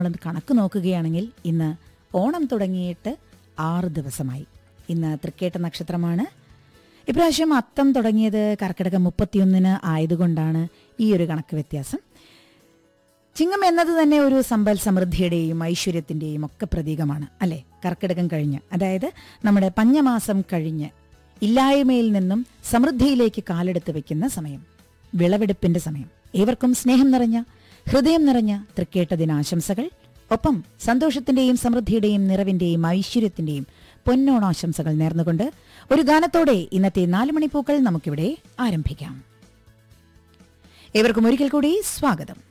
നമ്മളൊന്ന് കണക്ക് നോക്കുകയാണെങ്കിൽ ഇന്ന് ഓണം തുടങ്ങിയിട്ട് ആറ് ദിവസമായി ഇന്ന് തൃക്കേട്ട നക്ഷത്രമാണ് ഇപ്രാവശ്യം അത്തം തുടങ്ങിയത് കർക്കിടകം മുപ്പത്തിയൊന്നിന് ആയതുകൊണ്ടാണ് ഈ ഒരു കണക്ക് വ്യത്യാസം ചിങ്ങം എന്നത് തന്നെ ഒരു സമ്പൽ സമൃദ്ധിയുടെയും ഐശ്വര്യത്തിന്റെയും ഒക്കെ പ്രതീകമാണ് അല്ലെ കർക്കിടകം കഴിഞ്ഞ് അതായത് നമ്മുടെ പഞ്ഞമാസം കഴിഞ്ഞ് ഇല്ലായ്മയിൽ നിന്നും സമൃദ്ധിയിലേക്ക് കാലെടുത്ത് വെക്കുന്ന സമയം വിളവെടുപ്പിന്റെ സമയം ഏവർക്കും സ്നേഹം നിറഞ്ഞ ഹൃദയം നിറഞ്ഞ തൃക്കേട്ട ദിനാശംസകൾ ഒപ്പം സന്തോഷത്തിന്റെയും സമൃദ്ധിയുടെയും നിറവിന്റെയും ഐശ്വര്യത്തിന്റെയും പൊന്നോണാശംസകൾ നേർന്നുകൊണ്ട് ഒരു ഗാനത്തോടെ ഇന്നത്തെ നാല് മണിപ്പൂക്കൾ നമുക്കിവിടെ ആരംഭിക്കാം ഏവർക്കും ഒരിക്കൽ കൂടി സ്വാഗതം